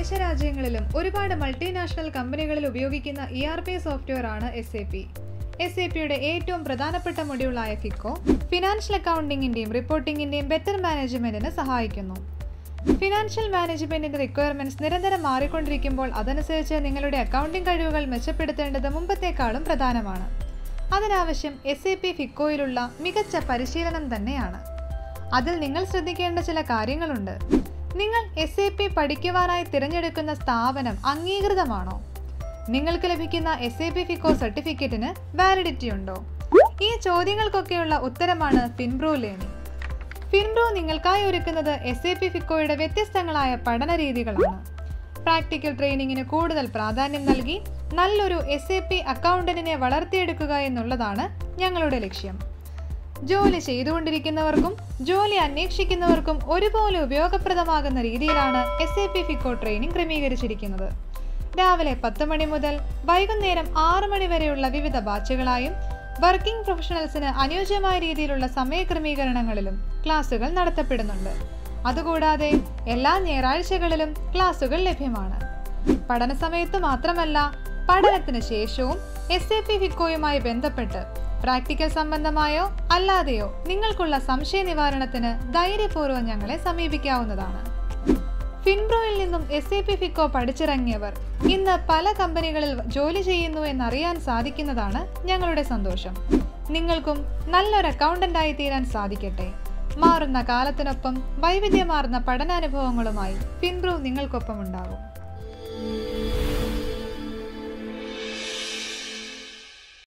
വിദേശ രാജ്യങ്ങളിലും ഒരുപാട് മൾട്ടിനാഷണൽ കമ്പനികളിൽ ഉപയോഗിക്കുന്ന ഇ ആർ പി സോഫ്റ്റ്വെയർ ആണ് S A P S A പിയുടെ ഏറ്റവും പ്രധാനപ്പെട്ട മൊഡ്യൂളായ ഫിക്കോ ഫിനാൻഷ്യൽ അക്കൗണ്ടിങ്ങിന്റെയും റിപ്പോർട്ടിംഗിന്റെയും ബെറ്റർ മാനേജ്മെന്റിന് സഹായിക്കുന്നു ഫിനാൻഷ്യൽ മാനേജ്മെന്റിന്റെ റിക്വയർമെന്റ്സ് നിരന്തരം മാറിക്കൊണ്ടിരിക്കുമ്പോൾ അതനുസരിച്ച് നിങ്ങളുടെ അക്കൗണ്ടിംഗ് കഴിവുകൾ മെച്ചപ്പെടുത്തേണ്ടത് മുമ്പത്തേക്കാളും പ്രധാനമാണ് അതിനാവശ്യം എസ് എ പി ഫിക്കോയിലുള്ള മികച്ച പരിശീലനം തന്നെയാണ് അതിൽ നിങ്ങൾ ശ്രദ്ധിക്കേണ്ട ചില കാര്യങ്ങളുണ്ട് നിങ്ങൾ എസ് എ പി പഠിക്കുവാനായി തിരഞ്ഞെടുക്കുന്ന സ്ഥാപനം അംഗീകൃതമാണോ നിങ്ങൾക്ക് ലഭിക്കുന്ന എസ് എ പി ഫിക്കോ സർട്ടിഫിക്കറ്റിന് വാലിഡിറ്റി ഉണ്ടോ ഈ ചോദ്യങ്ങൾക്കൊക്കെയുള്ള ഉത്തരമാണ് ഫിൻബ്രൂ ലേണിംഗ് ഫിൻബ്രൂ നിങ്ങൾക്കായി ഒരുക്കുന്നത് എസ് എ പി ഫിക്കോയുടെ വ്യത്യസ്തങ്ങളായ പഠന രീതികളാണ് പ്രാക്ടിക്കൽ ട്രെയിനിങ്ങിന് കൂടുതൽ പ്രാധാന്യം നൽകി നല്ലൊരു എസ് എ പി അക്കൗണ്ടന്റിനെ വളർത്തിയെടുക്കുക എന്നുള്ളതാണ് ഞങ്ങളുടെ ലക്ഷ്യം ജോലി ചെയ്തുകൊണ്ടിരിക്കുന്നവർക്കും ജോലി അന്വേഷിക്കുന്നവർക്കും ഒരുപോലെ ഉപയോഗപ്രദമാകുന്ന രീതിയിലാണ് S A P FICO training ക്രമീകരിച്ചിരിക്കുന്നത് രാവിലെ പത്ത് മണി മുതൽ വൈകുന്നേരം ആറ് മണി വരെയുള്ള വിവിധ ബാച്ചുകളായും വർക്കിംഗ് പ്രൊഫഷണൽസിന് അനുയോജ്യമായ രീതിയിലുള്ള സമയക്രമീകരണങ്ങളിലും ക്ലാസുകൾ നടത്തപ്പെടുന്നുണ്ട് അതുകൂടാതെ എല്ലാ ഞായറാഴ്ചകളിലും ക്ലാസുകൾ ലഭ്യമാണ് പഠന സമയത്ത് മാത്രമല്ല പഠനത്തിന് ശേഷവും എസ് എ പി ഫിക്കോയുമായി ബന്ധപ്പെട്ട് പ്രാക്ടിക്കൽ സംബന്ധമായോ അല്ലാതെയോ നിങ്ങൾക്കുള്ള സംശയ നിവാരണത്തിന് ധൈര്യപൂർവ്വം ഞങ്ങളെ സമീപിക്കാവുന്നതാണ് ഫിൻബ്രോയിൽ നിന്നും എസ് എ പി ഫിക്കോ പഠിച്ചിറങ്ങിയവർ ഇന്ന് പല കമ്പനികളിൽ ജോലി ചെയ്യുന്നു എന്നറിയാൻ സാധിക്കുന്നതാണ് ഞങ്ങളുടെ സന്തോഷം നിങ്ങൾക്കും നല്ലൊരു അക്കൗണ്ടന്റായി തീരാൻ സാധിക്കട്ടെ മാറുന്ന കാലത്തിനൊപ്പം വൈവിധ്യമാർന്ന പഠനാനുഭവങ്ങളുമായി ഫിൻബ്രൂ നിങ്ങൾക്കൊപ്പം ഉണ്ടാകും